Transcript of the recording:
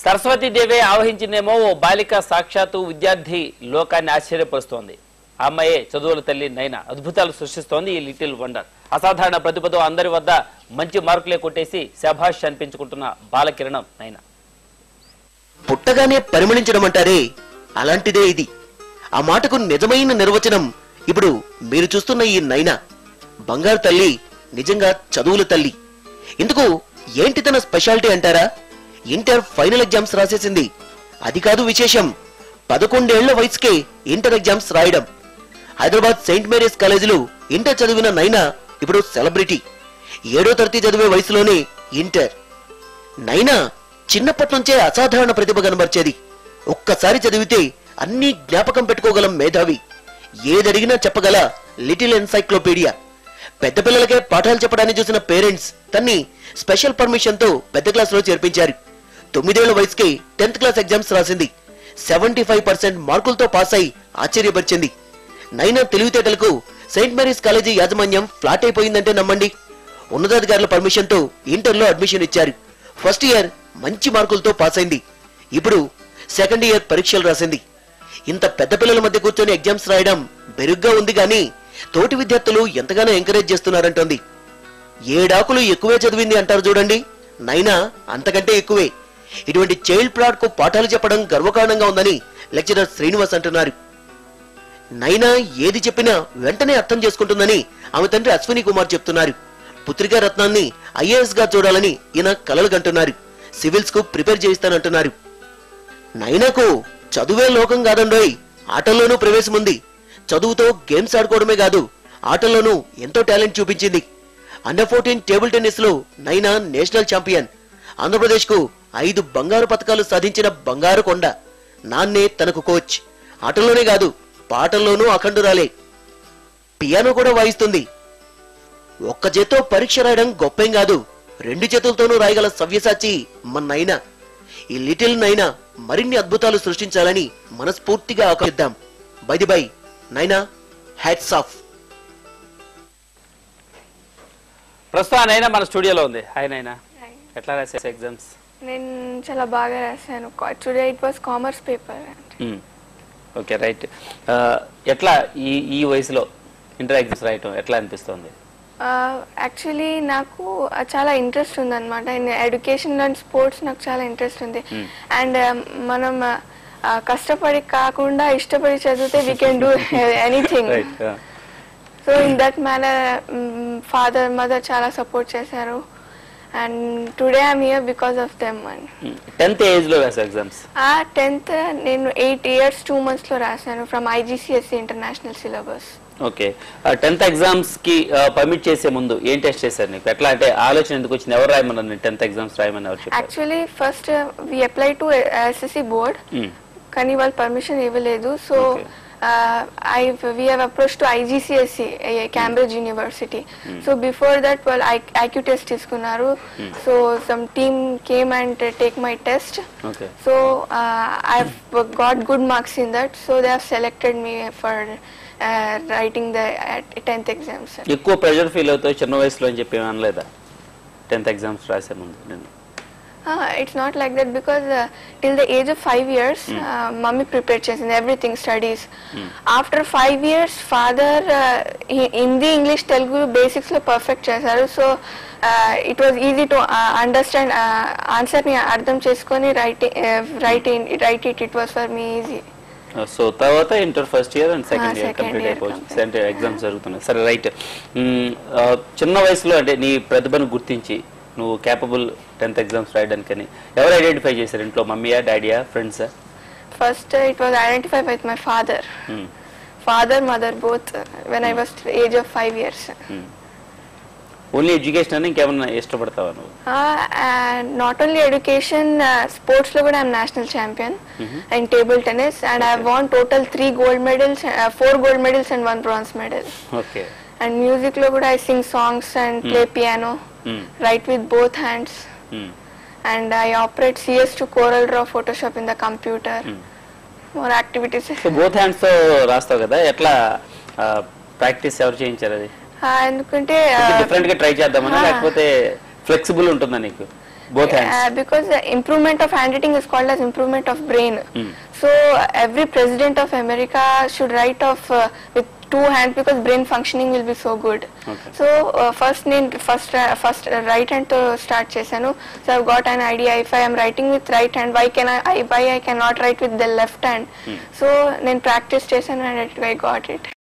సరస్వతీదేవి ఆవహించిందేమో ఓ బాలిక సాక్షాత్తు విద్యార్థి లోకాన్ని ఆశ్చర్యపరుస్తోంది ఆ అమ్మాయే చదువుల తల్లి నైనా అద్భుతాలు సృష్టిస్తోంది ఈ లిటిల్ వండర్ అసాధారణ ప్రతిభతో అందరి వద్ద మంచి మార్కులే కొట్టేసి శభాష్ అనిపించుకుంటున్న బాలకిరణం నైనా పుట్టగానే పరిమళించడం అంటారే అలాంటిదే ఇది ఆ మాటకు నిజమైన నిర్వచనం ఇప్పుడు మీరు చూస్తున్న ఈ నైనా బంగారు తల్లి నిజంగా చదువుల తల్లి ఇందుకు ఏంటి తన స్పెషాలిటీ అంటారా ఇంటర్ ఫైనల్ ఎగ్జామ్స్ రాసేసింది అది కాదు విశేషం పదకొండేళ్ల వయసుకే ఇంటర్ ఎగ్జామ్స్ రాయడం హైదరాబాద్ సెయింట్ మేరీస్ కాలేజీలో ఇంటర్ చదివిన నైనా ఇప్పుడు సెలబ్రిటీ ఏడో తరగతి చదివే వయసులోనే ఇంటర్ నైనా చిన్నప్పటి నుంచే అసాధారణ ప్రతిభ కనబర్చేది ఒక్కసారి చదివితే అన్ని జ్ఞాపకం పెట్టుకోగలం మేధావి ఏదడిగినా చెప్పగల లిటిల్ ఎన్సైక్లోపీడియా పెద్ద పిల్లలకే పాఠాలు చెప్పడాన్ని చూసిన పేరెంట్స్ తన్ని స్పెషల్ పర్మిషన్ తో పెద్ద క్లాస్ లో చేర్పించారు తొమ్మిదేళ్ల వయసుకే టెన్త్ క్లాస్ ఎగ్జామ్స్ రాసింది సెవెంటీ ఫైవ్ పర్సెంట్ మార్కులతో పాస్ అయి ఆశ్చర్యపరిచింది నైనా తెలివితేటలకు సెయింట్ మేరీస్ కాలేజీ యాజమాన్యం ఫ్లాట్ అయిపోయిందంటే నమ్మండి ఉన్నతాధికారుల పర్మిషన్ తో ఇంటర్లో అడ్మిషన్ ఇచ్చారు ఫస్ట్ ఇయర్ మంచి మార్కులతో పాస్ అయింది ఇప్పుడు సెకండ్ ఇయర్ పరీక్షలు రాసింది ఇంత పెద్ద పిల్లల మధ్య కూర్చొని ఎగ్జామ్స్ రాయడం బెరుగ్గా ఉంది కానీ తోటి విద్యార్థులు ఎంతగానో ఎంకరేజ్ చేస్తున్నారంటోంది ఏడాకులు ఎక్కువే చదివింది అంటారు చూడండి నైనా అంతకంటే ఎక్కువే ఇటువంటి చైల్డ్ ప్లాట్ కు పాఠాలు చెప్పడం గర్వకారణంగా ఉందని లెక్చరర్ శ్రీనివాస్ అంటున్నారు నైనా ఏది చెప్పినా వెంటనే అర్థం చేసుకుంటుందని ఆమె తండ్రి అశ్విని కుమార్ చెప్తున్నారు పుత్రికా రత్నాన్ని ఐఏఎస్ గా చూడాలని ఈయన కలలు కంటున్నారు సివిల్స్ కు ప్రిపేర్ చేయిస్తానంటున్నారు నైనాకు చదువే లోకం కాదండోయ్ ఆటల్లోనూ ప్రవేశం ఉంది చదువుతో గేమ్స్ ఆడుకోవడమే కాదు ఆటల్లోనూ ఎంతో టాలెంట్ చూపించింది అండర్ ఫోర్టీన్ టేబుల్ టెన్నిస్ లో నైనా నేషనల్ ఛాంపియన్ ఆంధ్రప్రదేశ్ కు ఐదు బంగారు పథకాలు సాధించిన బంగారు కొండ నాన్నే తనకు కోచ్ ఆటల్లోనే కాదు పాటల్లోనూ అఖండురాలే పియానో కూడా వాయిస్తుంది ఒక్క చేత్తో పరీక్ష రాయడం గొప్పేం కాదు రెండు చేతులతోనూ రాయగల సవ్యసాచి మన నైనా ఈ లిటిల్ నైనా మరిన్ని అద్భుతాలు సృష్టించాలని మనస్ఫూర్తిగా ఆకరిద్దాం by the by Naina hats off ప్రస్తుతం నైనా మన స్టూడియోలో ఉంది హాయ్ నైనా ఎట్లా రాసే ఎగ్జామ్స్ నేను చాలా బాగా రాశాను today it was commerce paper okay right ఎట్లా ఈ ఈ వయసులో ఇంటర్ ఎగ్జామ్స్ రాయటం ఎట్లా అనిపిస్తుంది యాక్చువల్లీ నాకు uh, చాలా ఇంట్రెస్ట్ ఉంది అనమాట ఎడ్యుకేషన్ అండ్ స్పోర్ట్స్ నాకు చాలా ఇంట్రెస్ట్ ఉంది అండ్ మనం uh, uh, కష్టపడి కాకుండా ఇష్టపడి చదివితే we can do anything right so in that manner father mother చాలా సపోర్ట్ చేశారు and today I'm here because of them and tenth age లో రాసే ఎగ్జామ్స్ ఆ టెన్త్ నేను ఎయిట్ ఇయర్స్ టూ మంత్స్లో రాశాను from IGCSE international syllabus okay tenth exams కి permit చేసే ముందు ఏం టెస్ట్ చేశారు నీకు ఎట్లా అంటే ఆలోచన ఎందుకు వచ్చింది ఎవరు రాయమన్నారు టెన్త్ ఎగ్జామ్స్ రాయమని ఎవరు చెప్పారు actually first we apply to SSC board Hmm. కానీ వాళ్ళు పర్మిషన్ ఇవ్వలేదు so I we have approach to IGCSE Cambridge university so before that వాళ్ళు ఐక్యూ టెస్ట్ తీసుకున్నారు so some team came and take my test okay so I got good marks in that so they have selected me for writing the tenth exams ఎక్కువ pressure feel అవుతావు చిన్న వయసులో అని చెప్పి ఏమీ అనలేదా టెన్త్ ఎగ్జామ్స్ రాసే ముందు నేను Uh, it's not like that because uh, till the age of five years, uh, mummy prepared చేసింది everything studies. After five years, father uh, hi- Hindi, English, Telugu basics లో perfect చేశారు. So uh, it was easy to uh, understand uh, answer ని అర్థం చేసుకొని write uh, write in, write it. It was for me easy. So తర్వాత inter first year and second Ah, year second complete year అయిపోవచ్చు complete. అంటే ఎగ్జామ్స్ జరుగుతున్నాయి సరే right చిన్న వయసులో అంటే నీ ప్రతిభను గుర్తించి నువ్వు క్యాపబుల్ టెన్త్ ఎగ్జామ్స్ రాయడానికని ఎవరు ఐడెంటిఫై చేశారు ఇంట్లో మమ్మీయా డాడీయా ఫ్రెండ్సా First uh, it was identified with my father. Father, mother both uh, when I was age of five years. Only education అని ఇంకేమన్నా ఇష్టపడతావా నువ్వు Uh, and not only education, uh, sports lo kuda I'm national champion in table tennis, and I've won total three gold medals, uh, four gold medals and one bronze medal. Okay And music lo kuda I sing songs and play piano, write with both hands, and I operate CS to Corel Draw, Photoshop in the computer. More activities. So both hands తో రాస్తావు కదా ఎట్లా practice ఎవరు చేయించారు అది Uh, ఎందుకంటే different గా try చేద్దామని Ah. లేకపోతే ఫ్లెక్సిబుల్ ఉంటుందా నీకు Both hands. Uh, because the improvement of handwriting is called as improvement of brain. So every president of America should write off uh, with two hands because brain functioning will be so good. Okay. So uh, first నేను first first right hand తో start చేశాను so I got an idea if I'm writing with right hand why can I why I can not write with the left hand so నేను practice చేశాను and I got it